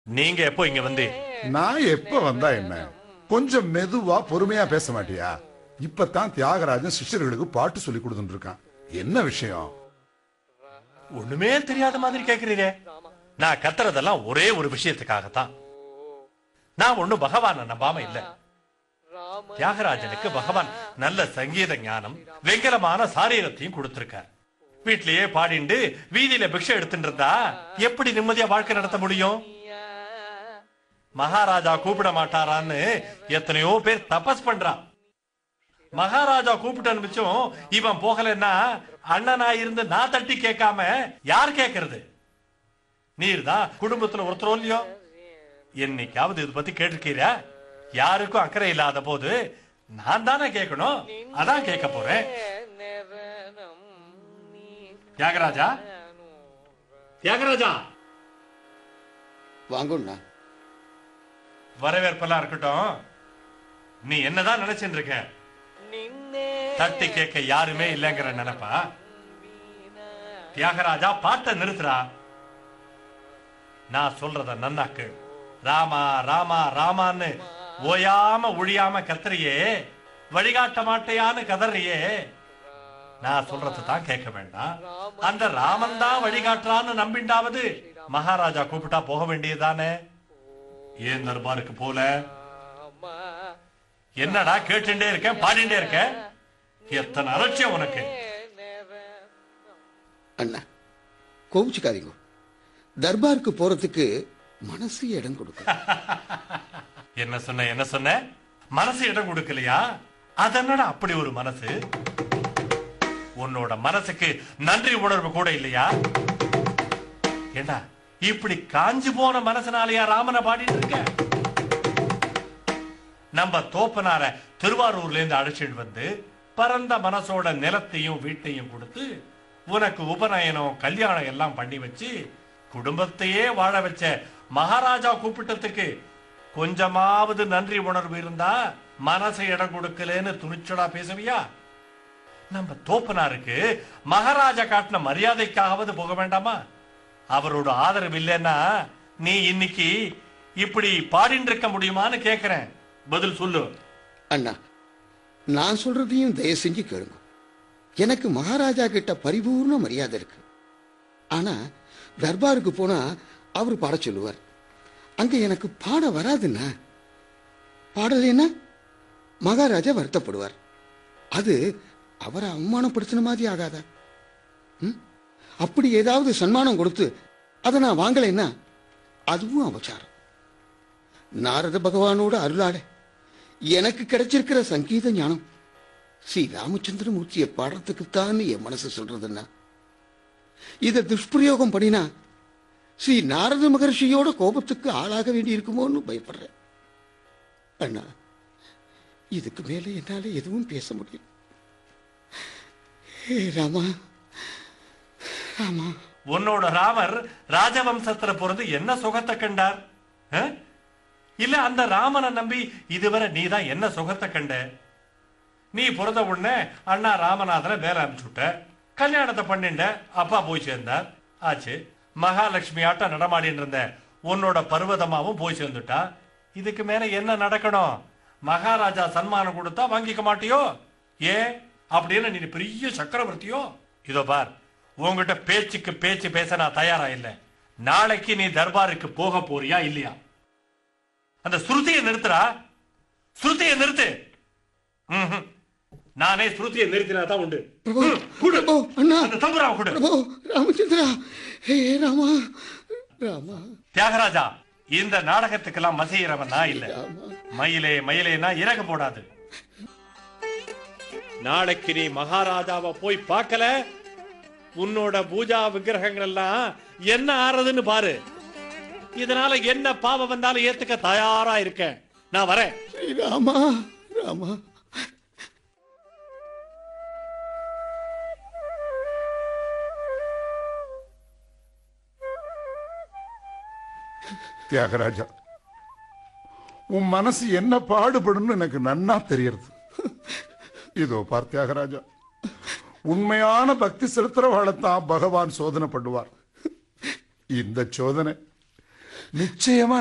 நீங்க எப்போ இங்க வந்து நான் எப்ப வந்தா என்ன கொஞ்சம் மெதுவா பொறுமையா பேச மாட்டியா இப்பதான் தியாகராஜன் சிஷ்யர்களுக்கு பாட்டு சொல்லி கொடுத்துட்டு இருக்கான் என்ன விஷயம் ஒண்ணுமே தெரியாத மாதிரி கேக்குறீரே நான் கத்துறதெல்லாம் ஒரே ஒரு விஷயத்துக்காகத்தான் நான் ஒண்ணும் பகவான நம்பாம இல்ல தியாகராஜனுக்கு பகவான் நல்ல சங்கீத ஞானம் வெங்கலமான சாரீரத்தையும் கொடுத்திருக்கார் வீட்லயே பாடிண்டு வீதியில பிக்ஷை எடுத்துட்டு இருந்தா எப்படி நிம்மதியா வாழ்க்கை நடத்த முடியும் மகாராஜா கூப்பிட மாட்டாரான்னு எத்தனையோ பேர் தபஸ் பண்றான் மகாராஜா கூப்பிட்டு அனுப்பிச்சும் இவன் போகலன்னா அண்ணனா இருந்து நான் தட்டி கேட்காம யார் கேட்கறது நீர் தான் குடும்பத்துல ஒருத்தரோ இல்லையோ என்னைக்காவது இது பத்தி கேட்டிருக்கீரா யாருக்கும் அக்கறை இல்லாத போது நான் தானே கேட்கணும் அதான் கேட்க போறேன் தியாகராஜா தியாகராஜா வாங்கண்ணா வரவேற்பெல்லாம் இருக்கட்டும் நீ என்னதான் நினைச்சிட்டு இருக்க தட்டி கேட்க யாருமே இல்லைங்கிற நினைப்பா தியாகராஜா பாட்டை நிறுத்துறா நான் சொல்றத நன்னாக்கு ராமா ராமா ராமான்னு ஓயாம ஒழியாம கத்துறியே வழிகாட்ட மாட்டையான்னு கதறியே நான் சொல்றதை தான் கேட்க வேண்டாம் அந்த ராமன் தான் வழிகாட்டுறான்னு நம்பிண்டாவது மகாராஜா கூப்பிட்டா போக வேண்டியதுதானே ஏன் தர்பாருக்கு போல என்னடா கேட்டுட்டே இருக்கேன் பாடிட்டே இருக்கேன் எத்தனை அலட்சியம் உனக்கு அண்ணா கோவிச்சுக்காதீங்க தர்பாருக்கு போறதுக்கு மனசு இடம் கொடுக்கும் என்ன சொன்ன என்ன சொன்ன மனசு இடம் கொடுக்கலையா அதனடா அப்படி ஒரு மனசு உன்னோட மனசுக்கு நன்றி உணர்வு கூட இல்லையா ஏண்டா இப்படி காஞ்சு போன மனசனாலயா ராமனை பாடிட்டு இருக்க நம்ம தோப்பனார திருவாரூர்ல இருந்து அழைச்சிட்டு வந்து பரந்த மனசோட நிலத்தையும் வீட்டையும் கொடுத்து உனக்கு உபநயனம் கல்யாணம் எல்லாம் பண்ணி வச்சு குடும்பத்தையே வாழ வச்ச மகாராஜா கூப்பிட்டதுக்கு கொஞ்சமாவது நன்றி உணர்வு இருந்தா மனசை இடம் கொடுக்கலன்னு துணிச்சடா பேசுவியா நம்ம தோப்பனாருக்கு மகாராஜா காட்டின மரியாதைக்காகவது போக வேண்டாமா அவரோட ஆதரவு இல்லைன்னா நீ இன்னைக்கு இப்படி பாடிட்டு இருக்க முடியுமான்னு கேக்குறேன் பதில் சொல்லு அண்ணா நான் சொல்றதையும் தயவு செஞ்சு கேளுங்க எனக்கு மகாராஜா கிட்ட பரிபூர்ண மரியாதை இருக்கு ஆனா தர்பாருக்கு போனா அவர் பாட சொல்லுவார் அங்க எனக்கு பாட வராதுண்ணா பாடலைன்னா மகாராஜா வருத்தப்படுவார் அது அவரை அவமானப்படுத்தின மாதிரி ஆகாதா ம்? அப்படி ஏதாவது சன்மானம் கொடுத்து அதை நான் வாங்கலைன்னா அதுவும் அபச்சாரம் நாரத பகவானோட அருளால எனக்கு கிடைச்சிருக்கிற சங்கீத ஞானம் ஸ்ரீ ராமச்சந்திரமூர்த்தியை பாடுறதுக்குத்தான் என் மனசு சொல்றதுன்னா இதை துஷ்பிரயோகம் பண்ணினா ஸ்ரீ நாரத மகர்ஷியோட கோபத்துக்கு ஆளாக வேண்டி இருக்குமோன்னு பயப்படுறேன் அண்ணா இதுக்கு மேல என்னால எதுவும் பேச முடியும் ஹே ராமா ராமா உன்னோட ராமர் ராஜவம்சத்துல பிறந்து என்ன சுகத்தை கண்டார் ஆ? இல்ல அந்த ராமனை நம்பி இதுவரை நீதான் என்ன சுகத்தை கண்ட நீ பிறந்த உடனே அண்ணா ராமநாதனை வேலை அனுப்பிச்சுட்ட கல்யாணத்தை பண்ணிண்ட அப்பா போய் சேர்ந்தார் ஆச்சு மகாலட்சுமி ஆட்டம் நடமாடின்னு இருந்த உன்னோட பர்வதமாவும் போய் சேர்ந்துட்டா இதுக்கு மேல என்ன நடக்கணும் மகாராஜா சன்மானம் கொடுத்தா வாங்கிக்க மாட்டியோ ஏன் அப்படின்னு நீ பெரிய சக்கரவர்த்தியோ இதோ பார் உன்கிட்ட பேச்சுக்கு பேச்சு பேச நான் தயாரா இல்ல நாளைக்கு நீ தர்பாருக்கு போக போறியா இல்லையா அந்த ஸ்ருதியை நிறுத்துறா ஸ்ருதியை நிறுத்து ம்ஹும். நானே ஸ்ருதியை நிறுத்தினா தான் உண்டு பிரபு ம், கொடு. பிரபு அண்ணா அந்த தம்புராவை கொடு பிரபு ராமச்சந்திரா ஹே ராமா ராமா தியாகராஜா இந்த நாடகத்துக்கெல்லாம் மசையிறவன் நான் இல்ல ராமா மயிலே மயிலேனா இறக போடாது நாளைக்கு நீ மகாராஜாவை போய் பார்க்கல உன்னோட பூஜா விக்கிரகங்கள் எல்லாம் என்ன ஆறதுன்னு பாரு இதனால என்ன பாவம் வந்தாலும் ஏத்துக்க தயாரா இருக்கேன் நான் வரேன் ராமா ராமா தியாகராஜா உன் மனசு என்ன பாடுபடும்னு எனக்கு நன்னா தெரியறது இதோ பார் தியாகராஜா உண்மையான பக்தி செலுத்துறவாழத்தான் பகவான் சோதனை பண்ணுவார் இந்த சோதனை நிச்சயமா